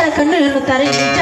ಕಣ್ಣು ಎನ್ನುತ್ತಾರೆ ನಿಜ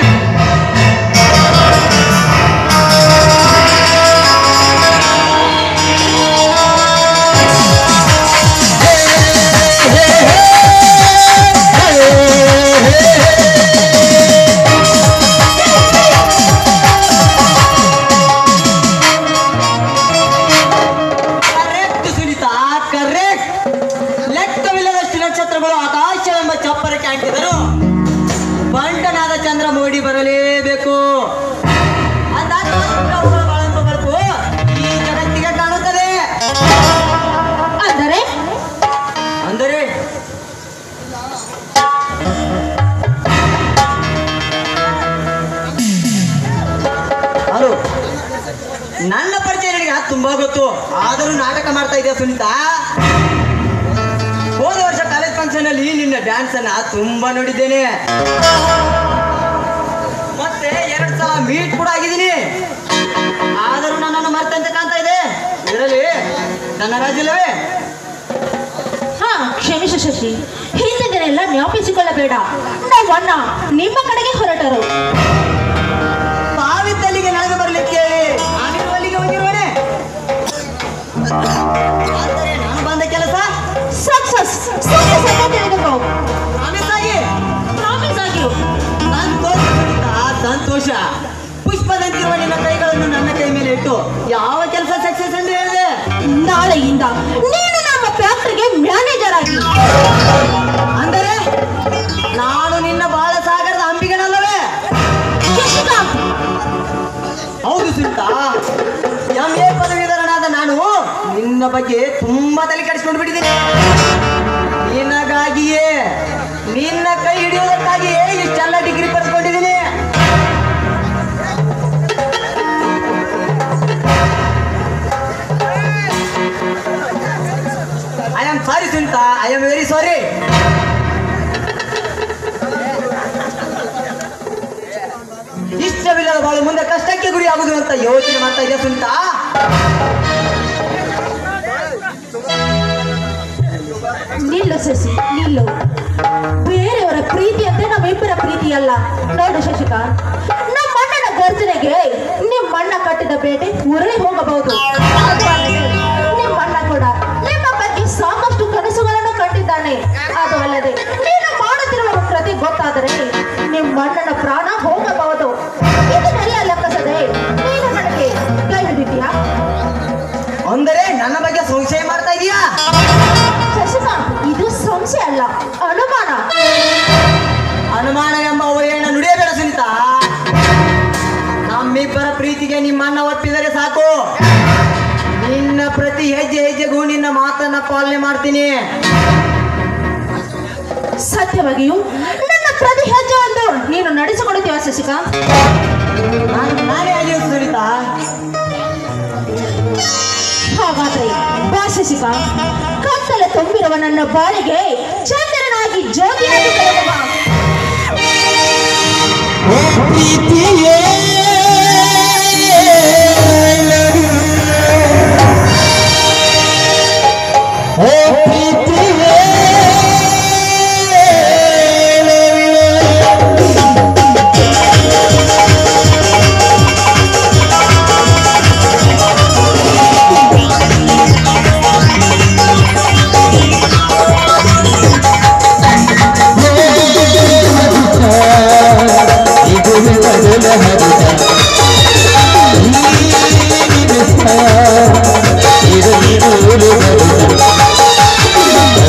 ಕರೆಕ್ಟ್ ಸುನೀತಾ ಕರೆಕ್ಟ್ ಲೆಕ್ಕವಿಲ್ಲದಷ್ಟು ನಕ್ಷತ್ರಗಳು ಆಕಾಶವೆಂಬ ಚಪ್ಪರಕ್ಕೆ ಅಂಟಿದರು ಬಂಟನಾದ ಚಂದ್ರ ಮೋಡಿ ಬರಲೇಬೇಕು ಅಂದಾಗ ಮಾತ್ರ ಅವುಗಳ ಬಳಂಬ ಬೆಳಕು ಈ ಜಗತ್ತಿಗೆ ಕಾಣುತ್ತದೆ ಅಂದರೆ ಅಂದರೆ ಹಲೋ ನನ್ನ ಪರಿಚಯ ನನಗೆ ಅದು ತುಂಬಾ ಗೊತ್ತು ಆದರೂ ನಾಟಕ ಮಾಡ್ತಾ ಇದೆಯಾ ಸುನೀತಾ ಹೋದ ವರ್ಷ ಕಾಲೇಜ್ ಫಂಕ್ಷನ್ ಅಲ್ಲಿ ನಿನ್ನ ಡ್ಯಾನ್ಸ್ ಅನ್ನ ತುಂಬಾ ನೋಡಿದ್ದೇನೆ ಮತ್ತೆ ಎರಡು ಸಲ ಮೀಟ್ ಕೂಡ ಆಗಿದ್ದೀನಿ ಆದರೂ ನನ್ನನ್ನು ಮರ್ತಂತೆ ಕಾಣ್ತಾ ಇದೆ ಇದರಲ್ಲಿ ನನ್ನ ರಾಜ್ಯಲ್ಲವೇ ಹಾ ಕ್ಷಮಿಸು ಶಶಿ ಹಿಂದಿನೆಲ್ಲ ಜ್ಞಾಪಿಸಿಕೊಳ್ಳಬೇಡ ನಮ್ಮಣ್ಣ ನಿಮ್ಮ ಕಡೆಗೆ ಹೊರಟರು ತಾವಿದ್ದಲ್ಲಿಗೆ ನಡೆದು ಬರ್ಲಿಕ್ಕೆ ಹೇಳಿ ನಾನಿರುವಲ್ಲಿಗೆ ಹೋಗಿರುವನೆ ಆದರೆ ನಾನು ಬಂದ ಕೆಲಸ ಸಕ್ಸಸ್ ಸಕ್ಸಸ್ ಅಂತ ತಿಳಿದುಕೋ ಪ್ರಾಮಿಸ್ ಆಗಿ ಪ್ರಾಮಿಸ್ ಆಗಿರು ಸಂತೋಷ ಸುನೀತಾ, ಸಂತೋಷ ಪುಷ್ಪದಂತಿರುವ ನಿನ್ನ ಕೈಗಳನ್ನು ನನ್ನ ಕೈ ಮೇಲೆ ಇಟ್ಟು ಯಾವ ಕೆಲಸ ಸಕ್ಸಸ್ ಎಂದು ಹೇಳಿದೆ ನಾಳೆಯಿಂದ ನೀನು ನಮ್ಮ ಫ್ಯಾಕ್ಟರಿಗೆ ಮ್ಯಾನೇಜರ್ ಆಗಿ ಅಂದರೆ ನಾನು ನಿನ್ನ ಬಾಳ ಸಾಗರದ ಅಂಬಿಗನಲ್ಲವೇ ಶಶಿಕಾಂತ್ ಹೌದು ಸುನೀತಾ ಎಂ ಎ ಪದವೀಧರನಾದ ನಾನು ನಿನ್ನ ಬಗ್ಗೆ ತುಂಬಾ ತಲೆ ಕೆಡಿಸ್ಕೊಂಡು ಬಿಟ್ಟಿದ್ದೀನಿ ನಿನಗಾಗಿಯೇ ನಿನ್ನ ಕೈ ಹಿಡಿಯುವುದಕ್ಕಾಗಿಯೇ ಇಷ್ಟೆಲ್ಲ ಡಿಗ್ರಿ ಪಡೆದುಕೊಂಡಿದ್ದೀನಿ I am sorry Sunita I am very sorry ಇಷ್ಟವಿಲ್ಲದ ಬಾಳು ಮುಂದೆ ಕಷ್ಟಕ್ಕೆ ಗುರಿ ಆಗುದು ಅಂತ ಯೋಚನೆ ಮಾಡ್ತಾ ಇದೆಯಾ ಸುನೀತಾ ನಿಲ್ಲು ಶಶಿ ನಿಲ್ಲು ಬೇರೆಯವರ ಪ್ರೀತಿ ಅಂತ ನಮ್ಮಿಬ್ಬರ ಪ್ರೀತಿ ಅಲ್ಲ ನೋಡು ಶಶಿಕಾಂತ್ ನಮ್ಮ ಅಣ್ಣನ ಗರ್ಜನೆಗೆ ನಿಮ್ಮ ಅಣ್ಣ ಕಟ್ಟಿದ ಬೇಟೆ ಉರುಳಿ ಹೋಗಬಹುದು ಅದು ಅಲ್ಲದೆ ನಿಮ್ಮ ಅಣ್ಣ ಕೂಡ ನಿಮ್ಮ ಬಗ್ಗೆ ಸಾಕಷ್ಟು ಕನಸುಗಳನ್ನು ಕಂಡಿದ್ದಾನೆ ಅದು ಅಲ್ಲದೆ ನೀನು ಮಾಡುತ್ತಿರುವ ಪ್ರತಿ ಗೊತ್ತಾದರೆ ನಿಮ್ಮ ಅಣ್ಣನ ಪ್ರಾಣ ಹೋಗಬಹುದು ಇದನ್ನೆಲ್ಲ ಲೆಕ್ಕಿಸದೆ ನೀನು ನನಗೆ ಕೈ ಹಿಡಿತೀಯಾ ಅಂದರೆ ನನ್ನ ಬಗ್ಗೆ ಸಂಶಯ ಮಾಡ್ತಾ ಇದೀಯಾ ಶಶಿಕಾಂತ್ ಇದು ಸಂಶಯ ಅಲ್ಲ ಅನುಮಾನ ಅನುಮಾನವೆಂಬ ಅವರೇನ ನುಡಿಯಬೇಡ ಸುನೀತಾ ನಮ್ಮಿಬ್ಬರ ಪ್ರೀತಿಗೆ ನಿಮ್ಮ ಅಣ್ಣ ಒಪ್ಪಿದರೆ ಸಾಕು ನಿನ್ನ ಪ್ರತಿ ಹೆಜ್ಜೆ ಹೆಜ್ಜೆಗೂ ನಿನ್ನ ಮಾತನ್ನ ಪಾಲನೆ ಮಾಡ್ತೀನಿ ಸತ್ಯವಾಗಿಯೂ ನನ್ನ ಪ್ರತಿ ಹೆಜ್ಜೆ ಒಂದು ನೀನು ನಡೆಸಿಕೊಡುತ್ತೀವ ಶಶಿಕಾಂತ್ ನಾನು ನಾನೇ ಆಗಿಯೋ ಸುನೀತಾ ಹಾಗಾದ್ರೆ ಬಾ ಶಶಿಕಾಂತ್ ಕತ್ತಲೆ ತುಂಬಿರುವ ನನ್ನ ಬಾಳಿಗೆ ಚಂದ್ರನಾಗಿ ಜ್ಯೋತಿಯಾಗಿ ಬೆಳಗು ಬಾ. ಇದು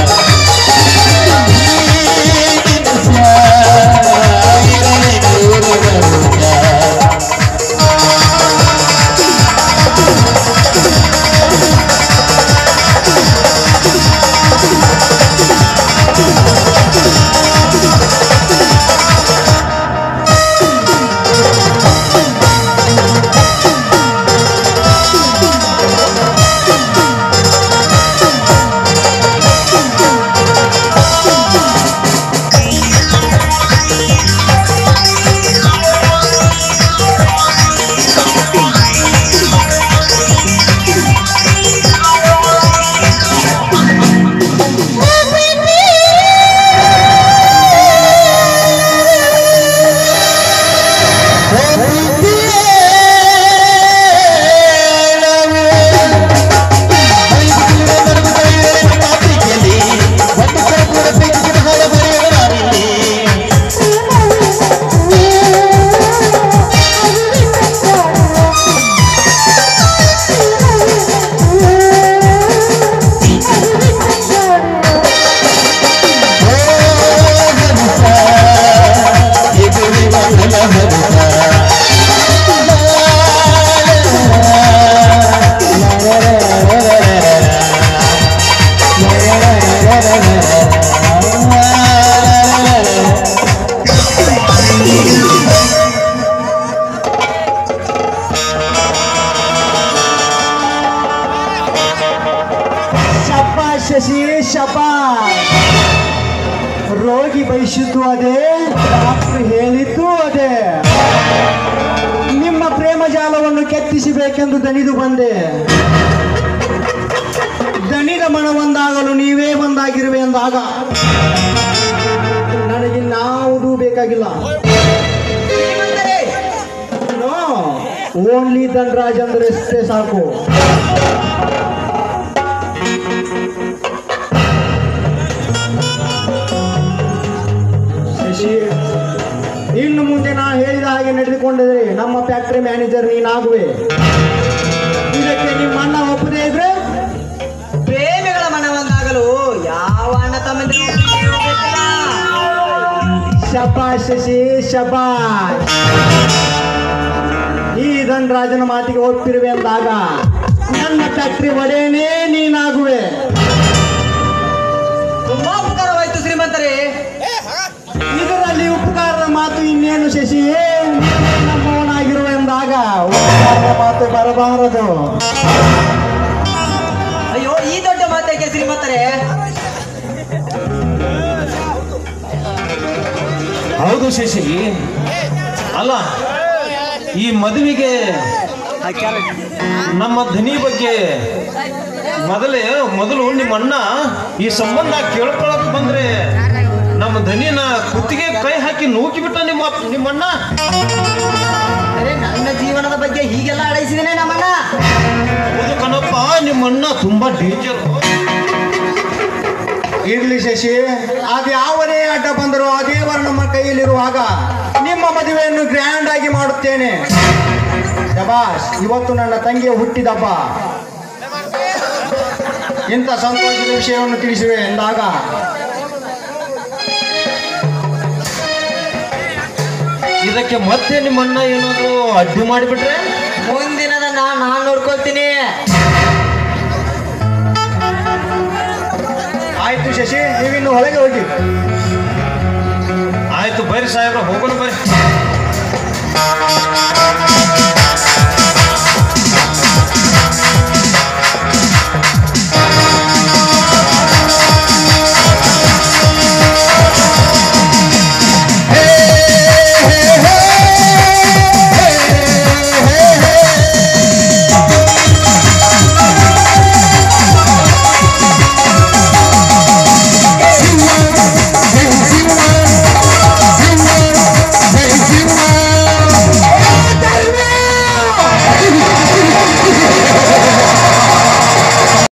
ಶಪಾಶ್ ಶಶಿ ಶಪಾಶ್ ರೋಗಿ ಬಯಸಿದ್ದು ಅದೇ ಡಾಕ್ಟರ್ ಹೇಳಿದ್ದು ಅದೇ ನಿಮ್ಮ ಪ್ರೇಮ ಜಾಲವನ್ನು ಕೆತ್ತಿಸಬೇಕೆಂದು ದಣಿದು ಬಂದೆ ದಣಿದ ಮನ ಒಂದಾಗಲು ನೀವೇ ಒಂದಾಗಿರುವೆ ಎಂದಾಗ ನನಗೆ ನಾವುದು ಬೇಕಾಗಿಲ್ಲ ಶ್ರೀಮಂತರೇ, ನೋ ಓನ್ಲಿ ಧನರಾಜ್ ಅಂದ್ರೆ ಅಷ್ಟೇ ಸಾಕು ಶಶಿ ಇನ್ನು ಮುಂದೆ ನಾ ಹೇಳಿದ ಹಾಗೆ ನಡೆದುಕೊಂಡಿದ್ರೆ ನಮ್ಮ ಫ್ಯಾಕ್ಟರಿ ಮ್ಯಾನೇಜರ್ ನೀನಾಗುವೆ ಇದಕ್ಕೆ ನಿಮ್ಮ ಅಣ್ಣ ಒಪ್ಪದೇ ಇದ್ರೆ ಪ್ರೇಮಿಗಳ ಮನವೊಂದಾಗಲು ಯಾವ ಅಣ್ಣ ತಮ್ಮಂದಿರು ಶಬಾಷ್ ಶಶಿ ಶಬಾಷ್ ಈ ಧನರಾಜನ ಮಾತಿಗೆ ಒಪ್ಪಿರುವೆ ಅಂದಾಗ ನನ್ನ ಫ್ಯಾಕ್ಟರಿ ಒಡೆಯನೇ ನೀನಾಗುವೆ ತುಂಬಾ ಉಪಕಾರವಾಯ್ತು ಶ್ರೀಮಂತರೇ ಇದರಲ್ಲಿ ಉಪಕಾರದ ಮಾತು ಇನ್ನೇನು ಶಶಿ ನೀನೇ ನಮ್ಮವನಾಗಿರುವೆ ಎಂದಾಗ ಉಪಕಾರದ ಮಾತು ಬರಬಾರದು ಅಯ್ಯೋ ಈ ದೊಡ್ಡ ಮಾತೇಕೆ ಶ್ರೀಮಂತರೇ ಹೌದು ಶಶಿ ಅಲ್ಲ ಈ ಮದುವೆಗೆ ನಮ್ಮ ಧನಿ ಬಗ್ಗೆ ಮೊದಲೇ ಮೊದಲು ನಿಮ್ಮ ಅಣ್ಣ ಈ ಸಂಬಂಧ ಕೇಳ್ಕೊಳಕ್ ಬಂದ್ರೆ ನಮ್ಮ ಧನಿನ ಕುತ್ತಿಗೆ ಕೈ ಹಾಕಿ ನೂಕಿ ಬಿಟ್ಟ ನಿಮ್ಮ ಅಪ್ಪ- ನಿಮ್ಮಣ್ಣ ಅರೆ ನನ್ನ ಜೀವನದ ಬಗ್ಗೆ ಹೀಗೆಲ್ಲ ಅಡೈಸಿದ್ದೇನೆ ನಮ್ಮಣ್ಣ ಹೌದು ಕಣಪ್ಪ ನಿಮ್ಮಣ್ಣ ತುಂಬಾ ಡೇಂಜರ್ ಇರ್ಲಿ ಶಶಿ ಅದು ಯಾವನೇ ಅಡ್ಡ ಬಂದರೂ ಆ ದೇವರು ನಮ್ಮ ಕೈಯಲ್ಲಿರುವಾಗ ನಿಮ್ಮ ಮದುವೆಯನ್ನು ಗ್ರ್ಯಾಂಡ್ ಆಗಿ ಮಾಡುತ್ತೇನೆ ಶಬಾಷ್ ಇವತ್ತು ನನ್ನ ತಂಗಿಯ ಹುಟ್ಟಿದಬ್ಬ ಇಂಥ ಸಂತೋಷದ ವಿಷಯವನ್ನು ತಿಳಿಸುವೆ ಎಂದಾಗ ಇದಕ್ಕೆ ಮತ್ತೆ ನಿಮ್ಮಣ್ಣ ಏನಾದ್ರು ಅಡ್ಡಿ ಮಾಡಿಬಿಟ್ರೆ ಮುಂದಿನದನ್ನ ನಾನ್ ನೋಡ್ಕೊಳ್ತೀನಿ ಆಯ್ತು ಶಶಿ ನೀವಿನ್ನು ಒಳಗೆ ಹೋಗಿ ಆಯ್ತು ಬರ್ರಿ ಸಾಹೇಬ್ರ ಹೋಗೋಣ ಬರ್ರಿ